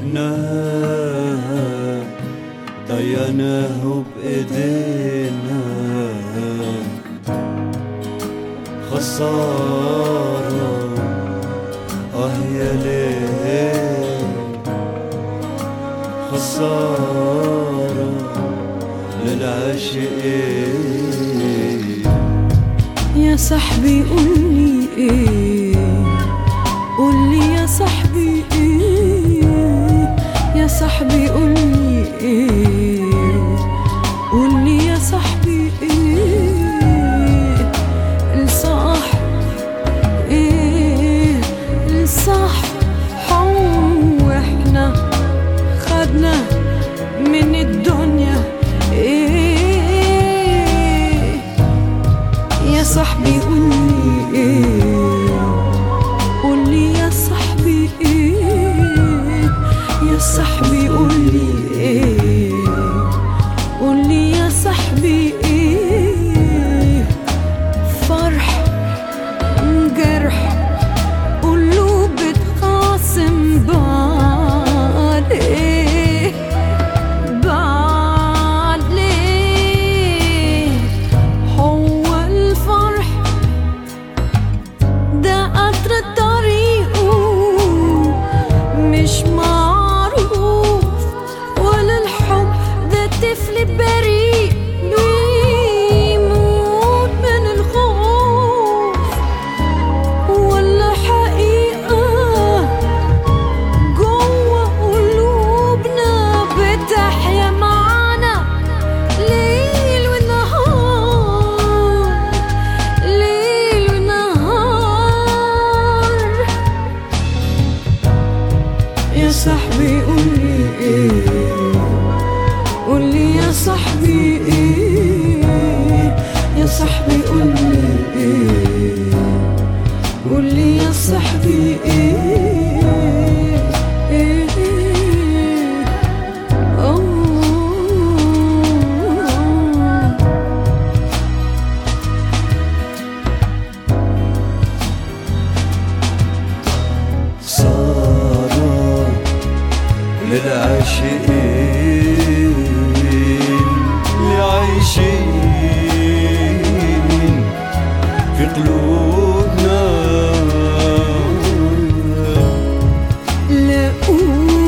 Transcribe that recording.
حبنا ضيعناه بإيدينا خسارة آه يا ليل خسارة للعاشقين يا صاحبي قولي ايه قولي يا صاحبي ايه يا صاحبي قولي ايه قولي يا صاحبي ايه الصح ايه الصح واحنا خدنا من الدنيا ايه يا صاحبي قولي ايه قولي يا صاحبي ايه يا صاحبي قولي ايه قولي يا صاحبي ايه فرح جرح قلوب بتخاصم بعض ايه بعد ليه هو الفرح ده قطر طريقه مش معروف ولا الحب ده طفل بريء بيموت من الخوف ولا حقيقة جوه قلوبنا بتحيا معانا ليل ونهار ليل ونهار يا صاحبي قولي ايه قولي يا صاحبي ايه يا صاحبي قولي ايه قولي يا صاحبي ايه ايه أوه. خسارة للعاشقين اللي عايشين في قلوبنا لاقوني